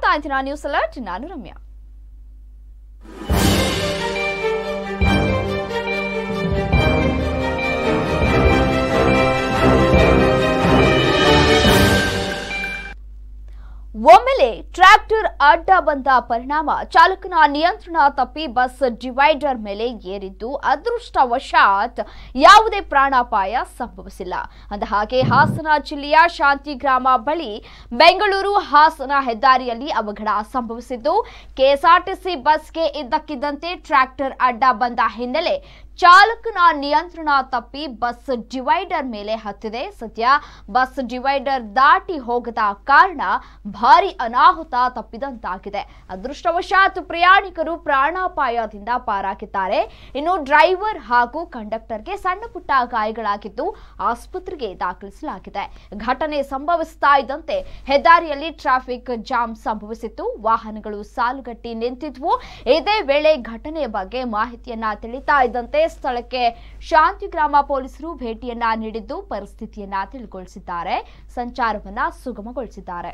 ನೋಡ್ತಾ ಇದ್ದೀರಾ news alert ನಾನು ರಮ್ಯಾ ಒಮ್ಮೆಲೆ ಟ್ರ್ಯಾಕ್ಟರ್ ಅಡ್ಡ ಬಂದ ಪರಿಣಾಮ ಚಾಲಕನ ನಿಯಂತ್ರಣ ತಪ್ಪಿ ಬಸ್ ಡಿವೈಡರ್ ಮೇಲೆ ಏರಿದ್ದು ಅದೃಷ್ಟವಶಾತ್ ಯಾವುದೇ ಪ್ರಾಣಾಪಾಯ ಸಂಭವಿಸಿಲ್ಲ ಅಂದ ಹಾಗೆ ಹಾಸನ ಜಿಲ್ಲೆಯ ಶಾಂತಿಗ್ರಾಮ ಬಳಿ ಬೆಂಗಳೂರು ಹಾಸನ ಹೆದ್ದಾರಿಯಲ್ಲಿ ಅವಘಡ ಸಂಭವಿಸಿದ್ದು ಕೆಎಸ್ಆರ್ಟಿಸಿ ಬಸ್ಗೆ ಇದ್ದಕ್ಕಿದ್ದಂತೆ ಟ್ರ್ಯಾಕ್ಟರ್ ಅಡ್ಡ ಬಂದ ಹಿನ್ನೆಲೆ ಚಾಲಕನ ನಿಯಂತ್ರಣ ತಪ್ಪಿ ಬಸ್ ಡಿವೈಡರ್ ಮೇಲೆ ಹತ್ತಿದೆ ಸದ್ಯ ಬಸ್ ಡಿವೈಡರ್ ದಾಟಿ ಹೋಗದ ಕಾರಣ ಭಾರಿ ಅನಾಹುತ ತಪ್ಪಿದಂತಾಗಿದೆ ಅದೃಷ್ಟವಶಾತ್ ಪ್ರಯಾಣಿಕರು ಪ್ರಾಣಾಪಾಯದಿಂದ ಪಾರಾಗಿದ್ದಾರೆ ಇನ್ನು ಡ್ರೈವರ್ ಹಾಗೂ ಕಂಡಕ್ಟರ್ಗೆ ಸಣ್ಣ ಪುಟ್ಟ ಗಾಯಗಳಾಗಿದ್ದು ಆಸ್ಪತ್ರೆಗೆ ದಾಖಲಿಸಲಾಗಿದೆ ಘಟನೆ ಸಂಭವಿಸ್ತಾ ಇದ್ದಂತೆ ಹೆದ್ದಾರಿಯಲ್ಲಿ ಟ್ರಾಫಿಕ್ ಜಾಮ್ ಸಂಭವಿಸಿತ್ತು ವಾಹನಗಳು ಸಾಲುಗಟ್ಟಿ ನಿಂತಿದ್ವು ಇದೇ ವೇಳೆ ಘಟನೆಯ ಬಗ್ಗೆ ಮಾಹಿತಿಯನ್ನ ತಿಳಿತಾ ಇದ್ದಂತೆ ಸ್ಥಳಕ್ಕೆ ಶಾಂತಿಗ್ರಾಮ ಪೊಲೀಸರು ಭೇಟಿಯನ್ನ ನೀಡಿದ್ದು ಪರಿಸ್ಥಿತಿಯನ್ನ ತಿಳಿಗೊಳಿಸಿದ್ದಾರೆ ಸಂಚಾರವನ್ನ ಸುಗಮಗೊಳಿಸಿದ್ದಾರೆ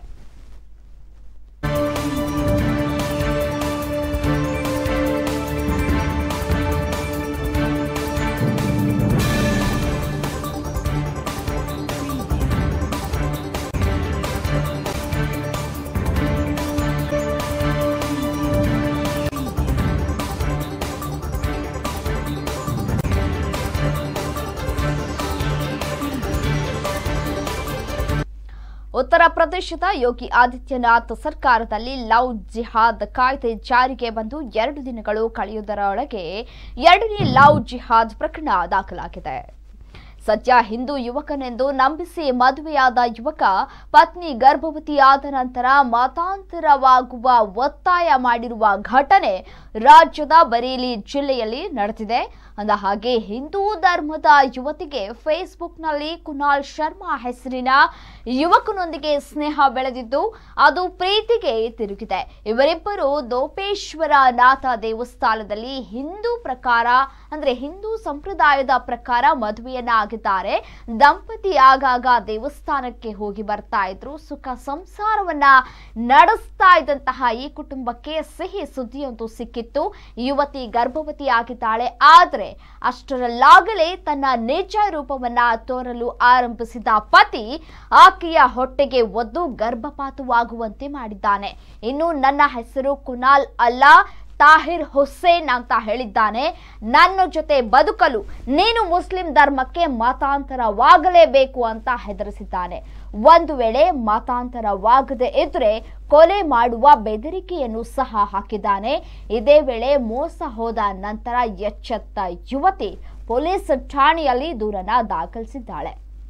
ಉತ್ತರ ಪ್ರದೇಶದ ಯೋಗಿ ಆದಿತ್ಯನಾಥ್ ಸರ್ಕಾರದಲ್ಲಿ ಲವ್ ಜಿಹಾದ್ ಕಾಯ್ದೆ ಜಾರಿಗೆ ಬಂದು ಎರಡು ದಿನಗಳು ಕಳೆಯುವುದರೊಳಗೆ ಎರಡನೇ ಲವ್ ಜಿಹಾದ್ ಪ್ರಕರಣ ದಾಖಲಾಗಿದೆ ಸದ್ಯ ಹಿಂದೂ ಯುವಕನೆಂದು ನಂಬಿಸಿ ಮದುವೆಯಾದ ಯುವಕ ಪತ್ನಿ ಗರ್ಭವತಿಯಾದ ನಂತರ ಮತಾಂತರವಾಗುವ ಒತ್ತಾಯ ಮಾಡಿರುವ ಘಟನೆ ರಾಜ್ಯದ ಬರೇಲಿ ಜಿಲ್ಲೆಯಲ್ಲಿ ನಡೆದಿದೆ ಅಂದ ಹಾಗೆ ಹಿಂದೂ ಧರ್ಮದ ಯುವತಿಗೆ ಫೇಸ್ಬುಕ್ನಲ್ಲಿ ಕುನಾಲ್ ಶರ್ಮಾ ಹೆಸರಿನ ಯುವಕನೊಂದಿಗೆ ಸ್ನೇಹ ಬೆಳೆದಿದ್ದು ಅದು ಪ್ರೀತಿಗೆ ತಿರುಗಿದೆ ಇವರಿಬ್ಬರು ದೋಪೇಶ್ವರ ನಾಥ ದೇವಸ್ಥಾನದಲ್ಲಿ ಹಿಂದೂ ಪ್ರಕಾರ ಅಂದ್ರೆ ಹಿಂದೂ ಸಂಪ್ರದಾಯದ ಪ್ರಕಾರ ಮದುವೆಯನ್ನ ಆಗಿದ್ದಾರೆ ದಂಪತಿ ಆಗಾಗ ದೇವಸ್ಥಾನಕ್ಕೆ ಹೋಗಿ ಬರ್ತಾ ಇದ್ರು ಸುಖ ಸಂಸಾರವನ್ನ ನಡೆಸ್ತಾ ಇದ್ದಂತಹ ಈ ಕುಟುಂಬಕ್ಕೆ ಸಿಹಿ ಸುದ್ದಿಯೊಂದು ಸಿಕ್ಕಿತ್ತು ಯುವತಿ ಗರ್ಭವತಿ ಆಗಿದ್ದಾಳೆ ಆದ್ರೆ ಅಷ್ಟರಲ್ಲಾಗಲೇ ತನ್ನ ನಿಜ ರೂಪವನ್ನ ತೋರಲು ಆರಂಭಿಸಿದ ಪತಿ ಆಕೆಯ ಹೊಟ್ಟೆಗೆ ಒದ್ದು ಗರ್ಭಪಾತವಾಗುವಂತೆ ಮಾಡಿದ್ದಾನೆ ಇನ್ನು ನನ್ನ ಹೆಸರು ಕುನಾಲ್ ಅಲ್ಲ ತಾಹಿರ್ ಹುಸೇನ್ ಅಂತ ಹೇಳಿದ್ದಾನೆ ನನ್ನ ಜೊತೆ ಬದುಕಲು ನೀನು ಮುಸ್ಲಿಂ ಧರ್ಮಕ್ಕೆ ಮತಾಂತರವಾಗಲೇಬೇಕು ಅಂತ ಹೆದರಿಸಿದ್ದಾನೆ ಒಂದು ವೇಳೆ ಮತಾಂತರವಾಗದೆ ಇದ್ರೆ ಕೊಲೆ ಮಾಡುವ ಬೆದರಿಕೆಯನ್ನು ಸಹ ಹಾಕಿದ್ದಾನೆ ಇದೇ ವೇಳೆ ಮೋಸ ಹೋದ ನಂತರ ಎಚ್ಚೆತ್ತ ಯುವತಿ ಪೊಲೀಸ್ ಠಾಣೆಯಲ್ಲಿ ದೂರನ್ನ ದಾಖಲಿಸಿದ್ದಾಳೆ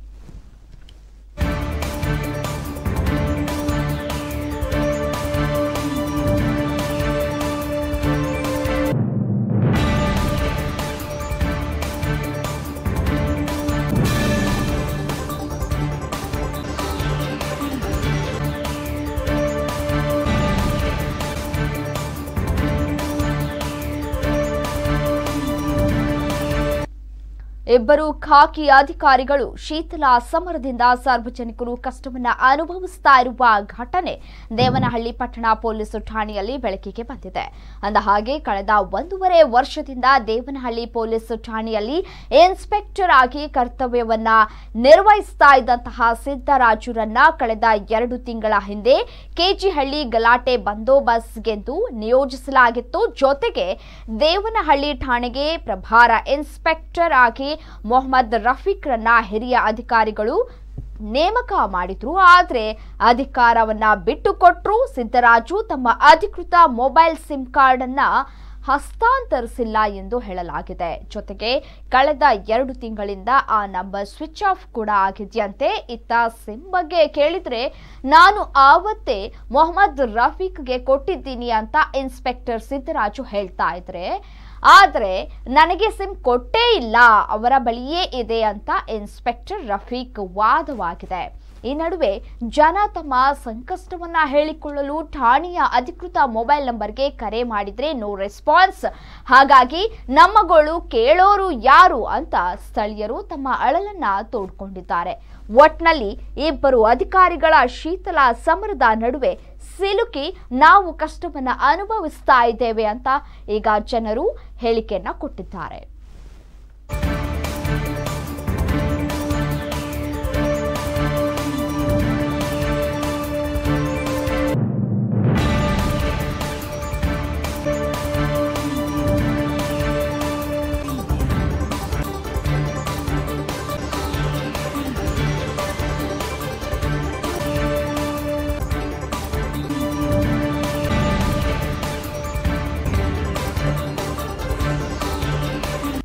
ಇಬ್ಬರು ಖಾಕಿ ಅಧಿಕಾರಿಗಳು ಶೀತಲ ಸಮರದಿಂದ ಸಾರ್ವಜನಿಕರು ಕಷ್ಟವನ್ನ ಅನುಭವಿಸ್ತಾ ಇರುವ ಘಟನೆ ದೇವನಹಳ್ಳಿ ಪಟ್ಟಣ ಪೊಲೀಸ್ ಠಾಣೆಯಲ್ಲಿ ಬೆಳಕಿಗೆ ಬಂದಿದೆ ಅಂದ ಹಾಗೆ ಕಳೆದ ಒಂದೂವರೆ ವರ್ಷದಿಂದ ದೇವನಹಳ್ಳಿ ಪೊಲೀಸ್ ಠಾಣೆಯಲ್ಲಿ ಇನ್ಸ್ಪೆಕ್ಟರ್ ಆಗಿ ಕರ್ತವ್ಯವನ್ನ ನಿರ್ವಹಿಸ್ತಾ ಇದ್ದಂತಹ ಸಿದ್ದರಾಜುರನ್ನ ಕಳೆದ ಎರಡು ತಿಂಗಳ ಹಿಂದೆ ಕೆಜಿಹಳ್ಳಿ ಗಲಾಟೆ ಬಂದೋಬಸ್ತ್ಗೆಂದು ನಿಯೋಜಿಸಲಾಗಿತ್ತು ಜೊತೆಗೆ ದೇವನಹಳ್ಳಿ ಠಾಣೆಗೆ ಪ್ರಭಾರ ಇನ್ಸ್ಪೆಕ್ಟರ್ ಆಗಿ ಮೊಹಮ್ಮದ್ ರಫೀಕ್ರನ್ನ ಹಿರಿಯ ಅಧಿಕಾರಿಗಳು ನೇಮಕ ಮಾಡಿದ್ರು ಆದ್ರೆ ಅಧಿಕಾರವನ್ನ ಬಿಟ್ಟುಕೊಟ್ರು ಸಿದ್ದರಾಜು ತಮ್ಮ ಅಧಿಕೃತ ಮೊಬೈಲ್ ಸಿಮ್ ಕಾರ್ಡ್ ಅನ್ನ ಹಸ್ತಾಂತರಿಸಿಲ್ಲ ಎಂದು ಹೇಳಲಾಗಿದೆ ಜೊತೆಗೆ ಕಳೆದ ಎರಡು ತಿಂಗಳಿಂದ ಆ ನಂಬರ್ ಸ್ವಿಚ್ ಆಫ್ ಕೂಡ ಆಗಿದೆಯಂತೆ ಇತ್ತ ಸಿಮ್ ಬಗ್ಗೆ ಕೇಳಿದ್ರೆ ನಾನು ಆವತ್ತೇ ಮೊಹಮ್ಮದ್ ರಫೀಕ್ಗೆ ಕೊಟ್ಟಿದ್ದೀನಿ ಅಂತ ಇನ್ಸ್ಪೆಕ್ಟರ್ ಸಿದ್ದರಾಜು ಹೇಳ್ತಾ ಇದ್ರೆ ಆದ್ರೆ ನನಗೆ ಸಿಮ್ ಕೊಟ್ಟೇ ಇಲ್ಲ ಅವರ ಬಳಿಯೇ ಇದೆ ಅಂತ ಇನ್ಸ್ಪೆಕ್ಟರ್ ರಫೀಕ್ ವಾದವಾಗಿದೆ ಈ ನಡುವೆ ಜನ ತಮ್ಮ ಸಂಕಷ್ಟವನ್ನ ಹೇಳಿಕೊಳ್ಳಲು ಠಾಣೆಯ ಅಧಿಕೃತ ಮೊಬೈಲ್ ನಂಬರ್ಗೆ ಕರೆ ಮಾಡಿದ್ರೆ ನೋ ರೆಸ್ಪಾನ್ಸ್ ಹಾಗಾಗಿ ನಮ್ಮಗಳು ಕೇಳೋರು ಯಾರು ಅಂತ ಸ್ಥಳೀಯರು ತಮ್ಮ ಅಳಲನ್ನ ತೋಡ್ಕೊಂಡಿದ್ದಾರೆ ಒಟ್ನಲ್ಲಿ ಇಬ್ಬರು ಅಧಿಕಾರಿಗಳ ಶೀತಲ ಸಮರದ ನಡುವೆ ಸಿಲುಕಿ ನಾವು ಕಷ್ಟವನ್ನ ಅನುಭವಿಸ್ತಾ ಇದ್ದೇವೆ ಅಂತ ಈಗ ಜನರು ಹೇಳಿಕೆಯನ್ನ ಕೊಟ್ಟಿದ್ದಾರೆ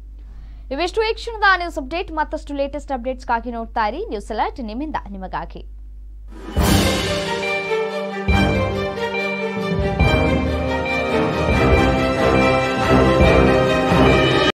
ಇವಿಷ್ಟು ಈ ಕ್ಷಣದ ನ್ಯೂಸ್ ಅಪ್ಡೇಟ್ ಮತ್ತಷ್ಟು ಲೇಟೆಸ್ಟ್ ಅಪ್ಡೇಟ್ಸ್ಗಾಗಿ ನೋಡ್ತಾ ಇರಿ ನ್ಯೂಸ್ ಅಲರ್ಟ್ ನಿಮ್ಮಿಂದ ನಿಮಗಾಗಿ